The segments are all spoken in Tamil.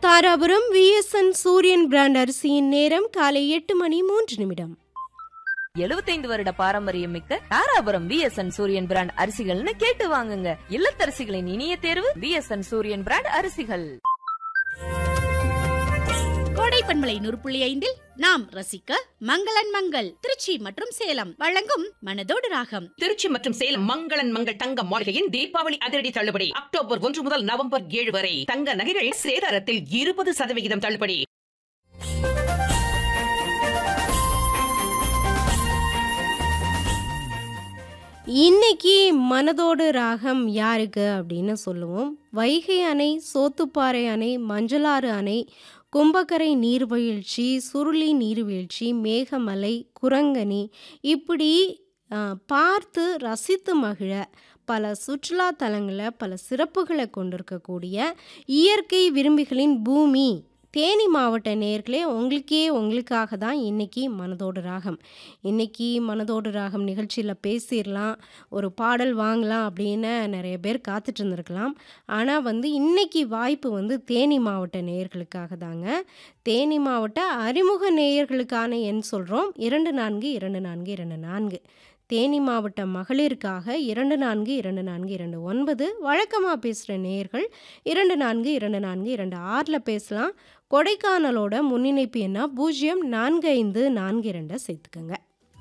தாராபுரம் விஎஸ்என் சூரியன் பிராண்ட் அரிசியின் நேரம் காலை எட்டு மணி மூன்று நிமிடம் எழுபத்தைந்து வருட பாரம்பரியம் மிக்க தாராபுரம் விஎஸ்என் சூரியன் பிராண்ட் அரிசிகள்னு கேட்டு வாங்குங்க இல்லத்தரசிகளின் இனிய தேர்வு விஎஸ்என் சூரியன் பிராண்ட் அரிசிகள் கோடை பண்பலை நூறு புள்ளி ஐந்தில் நாம் ரசிக்க மங்களன் மங்கள் திருச்சி மற்றும் சேலம் வழங்கும் மனதோடு ராகம் திருச்சி மற்றும் சேலம் மங்களன் மங்கள் தங்க மாளிகையின் தீபாவளி அதிரடி தள்ளுபடி அக்டோபர் ஒன்று முதல் நவம்பர் ஏழு வரை தங்க நகைகள் சேதாரத்தில் இருபது சதவிகிதம் தள்ளுபடி இன்னைக்கு மனதோடு ராகம் யாருக்கு அப்படின்னு சொல்லுவோம் வைகை அணை சோத்துப்பாறை அணை மஞ்சளாறு அணை கும்பக்கரை நீர்வீழ்ச்சி சுருளி நீர்வீழ்ச்சி மேகமலை குரங்கணி இப்படி ஆ, பார்த்து ரசித்து மகிழ பல சுற்றுலா தலங்களில் பல சிறப்புகளை கொண்டிருக்கக்கூடிய இயற்கை விரும்பிகளின் பூமி தேனி மாவட்ட நேர்களே உங்களுக்கே உங்களுக்காக தான் இன்னைக்கு மனதோடு ராகம் இன்னைக்கு மனதோடு ராகம் நிகழ்ச்சியில் பேசிடலாம் ஒரு பாடல் வாங்கலாம் அப்படின்னு நிறைய பேர் காத்துட்டு இருந்திருக்கலாம் ஆனால் வந்து இன்னைக்கு வாய்ப்பு வந்து தேனி மாவட்ட நேயர்களுக்காக தாங்க தேனி மாவட்ட அறிமுக நேயர்களுக்கான எண் சொல்கிறோம் இரண்டு நான்கு இரண்டு நான்கு இரண்டு நான்கு தேனி மாவட்ட மகளிருக்காக இரண்டு நான்கு இரண்டு நான்கு இரண்டு ஒன்பது வழக்கமாக பேசுகிற நேயர்கள் இரண்டு நான்கு இரண்டு நான்கு இரண்டு ஆறில் பேசலாம் கொடைக்கானலோட முன்னிணைப்பு என்ன பூஜ்ஜியம் நான்கு ஐந்து நான்கு இரண்டை சேர்த்துக்கங்க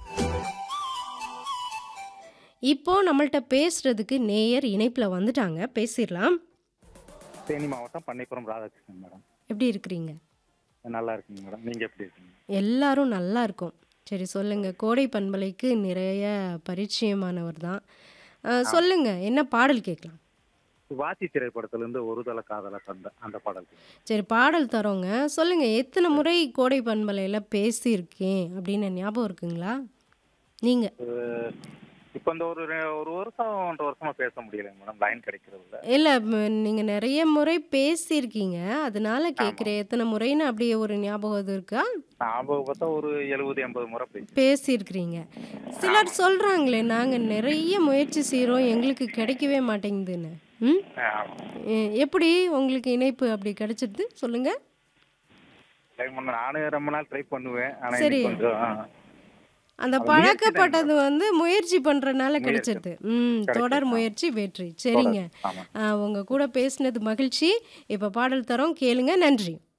இப்போ நம்மள்ட்ட பேசுறதுக்கு நேயர் இணைப்பில் வந்துட்டாங்க பேசிடலாம் தேனி மாவட்டம் பண்ணைப்புறம் ராதாகிருஷ்ணன் மேடம் எப்படி இருக்கிறீங்க நல்லா இருக்குங்க மேடம் நீங்கள் எப்படி இருக்கீங்க எல்லாரும் நல்லா இருக்கும் சரி சொல்லுங்க கோடை பண்பலைக்கு நிறைய பரிச்சயமானவர் தான் அஹ், சொல்லுங்க என்ன பாடல் கேட்கலாம் வாத்தி திரைப்படத்திலிருந்து ஒரு தல காதல தந்த அந்த பாடல் சரி பாடல் தரோங்க சொல்லுங்க எத்தனை முறை கோடை பண்பலையில் பேசியிருக்கேன் அப்படின்னு ஞாபகம் இருக்குங்களா நீங்க இப்போ இந்த ஒரு ரெ- ஒரு வருஷம் ஒன்றரை வருஷமா பேச முடியலைங்க மேடம் லைன் கிடைக்கிறது இல்ல இல்லை நீங்க நிறைய முறை பேசியிருக்கீங்க அதனால கேட்குறேன் எத்தனை முறைன்னு அப்படியே ஒரு ஞாபகம் இது இருக்கா ஞாபகம் பார்த்தா ஒரு எழுபது எண்பது முறை பேசி பேசியிருக்கிறீங்க சிலர் சொல்றாங்களே நாங்க நிறைய முயற்சி செய்கிறோம் எங்களுக்கு கிடைக்கவே மாட்டேங்குதுன்னு ம் எ- எப்படி உங்களுக்கு இணைப்பு அப்படி கிடைச்சிருது சொல்லுங்க நானும் ரொம்ப நாள் ட்ரை பண்ணுவேன் ஆனா சரி. இன்னைக்கு கொஞ்சம் ஆ, அந்த அது முயற்சி தான் பழக்கப்பட்டது வந்து முயற்சி பண்றதுனால முயற்சி. கிடைச்சிருது ம் கிடைச்சிருது, தொடர் ஆமா. முயற்சி வெற்றி சரிங்க ஆமா ஆ, உங்க கூட பேசினது மகிழ்ச்சி இப்போ பாடல் தரோம் கேளுங்க நன்றி